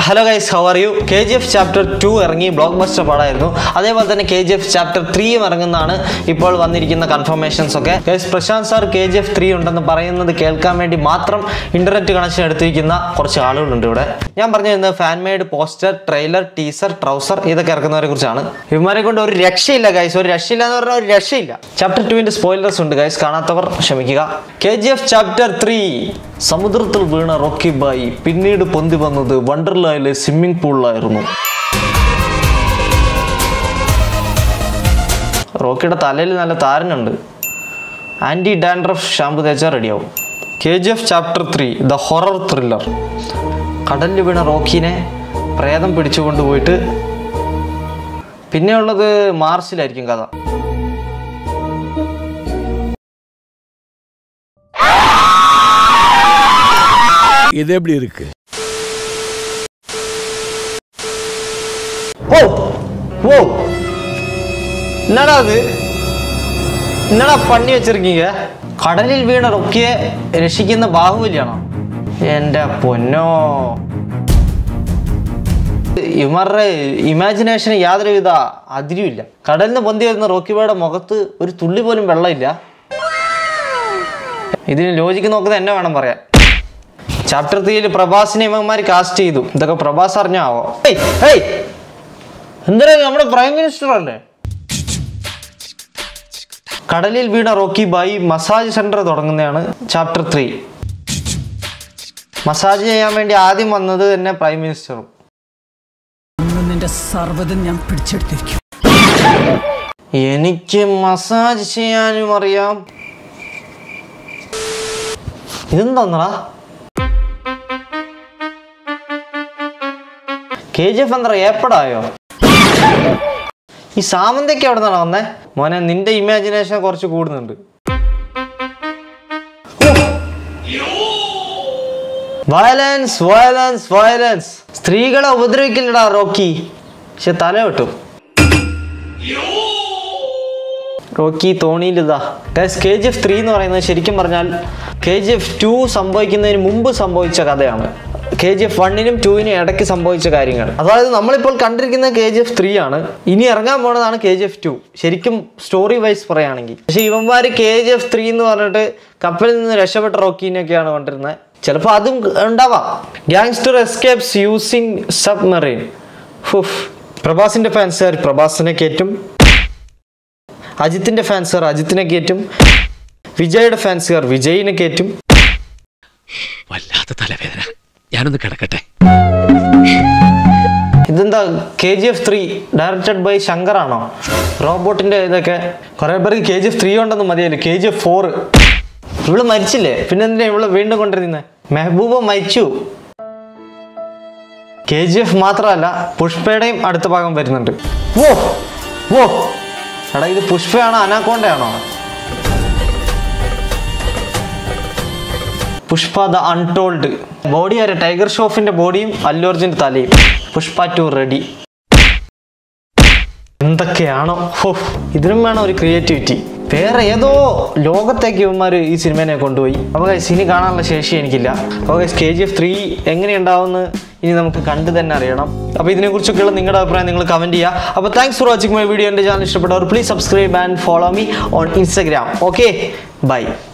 hello guys how are you K G F chapter two ഇറങ്ങി blockbuster പടമായിരുന്നു അതേപോലെ തന്നെ കെ ജി എഫ് ചാപ്റ്റർ ത്രീയും ഇറങ്ങുന്നതാണ് ഇപ്പോൾ വന്നിരിക്കുന്ന കൺഫർമേഷൻസ് ഒക്കെ guys Prashanth sir K G F three ഉണ്ടെന്ന് പറയുന്നത് കേൾക്കാൻ വേണ്ടി മാത്രം ഇന്റർനെറ്റ് കണക്ഷൻ എടുത്തിരിക്കുന്ന കുറച്ച് ആളുകളുണ്ട് ഇവിടെ ഞാൻ പറഞ്ഞു തരുന്നത് fan made poster trailer teaser trouser ഇതൊക്കെ ഇറക്കുന്നവരെ കുറിച്ചാണ് ഇവന്മാരെ കൊണ്ട് ഒരു രക്ഷയില്ല ഗൈസ് ഒരു രക്ഷയില്ല എന്ന് പറഞ്ഞാൽ ഒരു രക്ഷയില്ല ചാപ്റ്റർ ടുവിന്റെ സ്പോയിലേഴ്സ് ഉണ്ട് ഗൈസ് കാണാത്തവർ ക്ഷമിക്കുക K G F chapter three സമുദ്രത്തിൽ വീണ റോക്കി ബായി പിന്നീട് പൊന്തി വന്നത് വണ്ടർലായിലെ സ്വിമ്മിംഗ് പൂളിലായിരുന്നു റോക്കിയുടെ തലയിൽ നല്ല താരനുണ്ട് ആൻറ്റി ഡാൻഡ്രഫ് ഷാമ്പു തേച്ചാൽ റെഡിയാവും K G F chapter three the horror thriller കടലിൽ വീണ റോക്കിനെ പ്രേതം പിടിച്ചു കൊണ്ടുപോയിട്ട് പിന്നെ ഉള്ളത് മാർച്ചിലായിരിക്കും കഥ இது எப்படி இருக்கு ഓ ഓ എന്നടാ അത് എന്നടാ പണി വെച്ചിരിക്കീങ്ക കടലിൽ വീണ റൊക്കിയെ രക്ഷിക്കുന്ന ബാഹുബലിയാണോ എൻ്റെ പൊന്നോ ഇവരുടെ ഇമാജിനേഷന് യാതൊരുവിധ അതിരുമില്ല കടലിന് പൊന്തി വരുന്ന റോക്കിബയുടെ മുഖത്ത് ഒരു തുള്ളി പോലും വെള്ളമില്ല ഇതിന് ലോജിക്ക് നോക്കുന്നത് എന്നെ വേണം പറയാൻ ചാപ്റ്റർ ത്രീയിൽ പ്രഭാസിനെ ഇവന്മാർ കാസ്റ്റ് ചെയ്തു ഇതൊക്കെ പ്രഭാസ് അറിഞ്ഞാവോ ഏയ് ഏയ് എന്തിനാ നമ്മുടെ പ്രൈം മിനിസ്റ്റർ അല്ലേ കടലിൽ വീണ റോക്കി ബായി മസാജ് സെന്റർ തുടങ്ങുന്നതാണ് ചാപ്റ്റർ ത്രീ മസാജ് ചെയ്യാൻ വേണ്ടി ആദ്യം വന്നത് തന്നെ പ്രൈം മിനിസ്റ്ററും ഇന്ന് നിന്റെ സർവ്വതും ഞാൻ പിടിച്ചെടുത്തിരിക്കും എനിക്ക് മസാജ് ചെയ്യാനും അറിയാം ഇതെന്താന്നടാ കെ ജി എഫ് എന്താ ഏപ്പടായോ ഈ സാമന്തൊക്കെ എവിടെ നിന്നാണ് വന്നേ മോനെ നിന്റെ ഇമാജിനേഷൻ കുറച്ച് കൂടുന്നുണ്ട് വയലൻസ് വയലൻസ് വയലൻസ് സ്ത്രീകളെ ഉപദ്രവിക്കില്ലടാ റോക്കി പക്ഷെ തല വെട്ടും റോക്കി തോണിയിലിതാ guys K G F three എന്ന് പറയുന്നത് ശരിക്കും പറഞ്ഞാൽ കെ ജി എഫ് ടു സംഭവിക്കുന്നതിന് മുമ്പ് സംഭവിച്ച കഥയാണ് കെ ജി എഫ് വണ്ണിനും ടുവിനും ഇടയ്ക്ക് സംഭവിച്ച കാര്യങ്ങൾ അതായത് നമ്മളിപ്പോൾ കണ്ടിരിക്കുന്ന കെ ജി എഫ് ത്രീ ആണ് ഇനി ഇറങ്ങാൻ പോണതാണ് കെ ജി എഫ് ടു ശരിക്കും സ്റ്റോറി വൈസ് പറയുകയാണെങ്കിൽ പക്ഷേ ഇവന്മാർ കെ ജി എഫ് ത്രീ എന്ന് പറഞ്ഞിട്ട് കപ്പലിൽ നിന്ന് രക്ഷപ്പെട്ട റോക്കീനെയൊക്കെയാണ് കൊണ്ടിരുന്നത് ചിലപ്പോൾ അതും ഉണ്ടാവാം ഗ്യാങ്സ്റ്റർ എസ്കേപ്സ് യൂസിങ് സബ്മറീൻ ഫുഫ് പ്രഭാസിന്റെ ഫാൻസുകാർ പ്രഭാസിനെ കയറ്റും അജിത്തിന്റെ ഫാൻസുകാർ അജിത്തിനെ കയറ്റും വിജയുടെ ഫാൻസുകാർ വിജയിനെ കയറ്റും വല്ലാത്ത തലവേദന ഞാനൊന്ന് കിടക്കട്ടെ ഇതെന്താ K G F three directed by Shankar ആണോ റോബോട്ടിന്റെ ഇതൊക്കെ കുറെ പേർക്ക് കെ ജി എഫ് ത്രീ ഉണ്ടെന്ന് മതിയല്ലോ കെ ജി എഫ് ഫോർ ഇവള് മരിച്ചില്ലേ പിന്നെ എന്തിനാ ഇവള് വീണ്ടും കൊണ്ടിരുന്നത് മെഹബൂബ മരിച്ചു കെ ജി എഫ് മാത്രമല്ല പുഷ്പയുടെയും അടുത്ത ഭാഗം വരുന്നുണ്ട് ഓ ഓ എടാ ഇത് പുഷ്പയാണോ അനാക്കോണ്ടയാണോ പുഷ്പ ദ അൺടോൾഡ് ബോഡി വരെ ടൈഗർ ഷോഫിന്റെ ബോഡിയും അല്ലു അർജുന്റെ തലയും പുഷ്പ ടു റെഡി എന്തൊക്കെയാണോ ഹോ ഇതിനും വേണം ഒരു ക്രിയേറ്റിവിറ്റി വേറെ ഏതോ ലോകത്തേക്ക് ഇവന്മാർ ഈ സിനിമേനെ കൊണ്ടുപോയി അപ്പോൾ സിനി കാണാനുള്ള ശേഷി എനിക്കില്ല അപ്പോൾ കെ ജി എഫ് ത്രീ എങ്ങനെയുണ്ടാവുമെന്ന് ഇനി നമുക്ക് കണ്ടു തന്നെ അറിയണം അപ്പോൾ ഇതിനെക്കുറിച്ചൊക്കെയുള്ള നിങ്ങളുടെ അഭിപ്രായം നിങ്ങൾ കമൻറ്റ് ചെയ്യുക അപ്പോൾ thanks for watching my video എൻ്റെ ചാനൽ ഇഷ്ടപ്പെട്ടവർ please subscribe and follow me on Instagram okay by